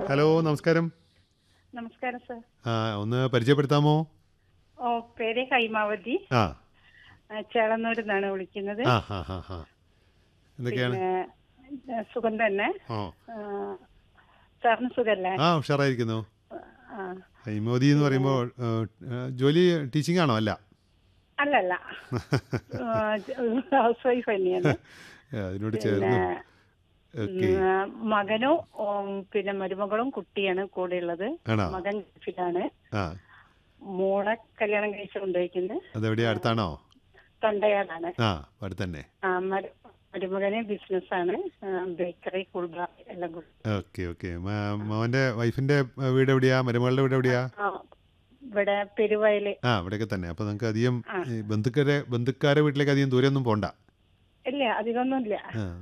Hello നമസ്കാരം നമസ്കാരം sir ആ ഒന്ന് പരിചയപ്പെടുത്താമോ ഓ പേര് ഹൈമാവതി ആ ആ, ചേളന്നൂരിൽ നിന്നാണ് വിളിക്കുന്നത് ആ ഹാ ഹാ ഹാ എന്തൊക്കെയാണ് പിന്നെ ആ, സുഖം തന്നെ ഓ ആ, സാറിന് സുഖല്ലേ ആ ഉഷാറായിരിക്കുന്നു ആ ഹൈമോദി എന്ന് പറയുമ്പോൾ ജോലി ടീച്ചിങ് ആണോ അല്ല അല്ലല്ല ഹൗസ് വൈഫ് തന്നെയാണ് ഏ, അതിനോട് ചേർന്ന് ഓക്കെ ഉം, മകനും ഉം, പിന്നെ മരുമകളും കുട്ടിയാണ് കൂടെ ഉള്ളത് ആണോ മകൻ ഗൾഫിലാണ് ആ മോളെ കല്യാണം കഴിച്ച് കൊണ്ടുപോയിക്കുന്നത് അതെവിടെയാ അടുത്താണോ തൊണ്ടയാടാണ് ആ അടുത്ത് തന്നെ ആ, മരു- മരുമകന് ബിസിനസ്സാണ് ബേക്കറി കൂൾബാർ എല്ലാം കൂടി ഓക്കെ ഓക്കെ മോൻ്റെ വൈഫിൻ്റെ വീട് എവിടെയാ മരുമകളുടെ വീട് എവിടെയാ ആ, ഇവിടെ പെരുവയല് ആ ഇവിടെയൊക്കെ തന്നെ അപ്പോൾ നമുക്ക് അധികം ആ. ഈ ബന്ധുക്കാരെ ബന്ധുക്കാരെ വീട്ടിലേക്ക് അധികം ദൂരെയൊന്നും പോണ്ട ഇല്ല അധികമൊന്നുമില്ല ആ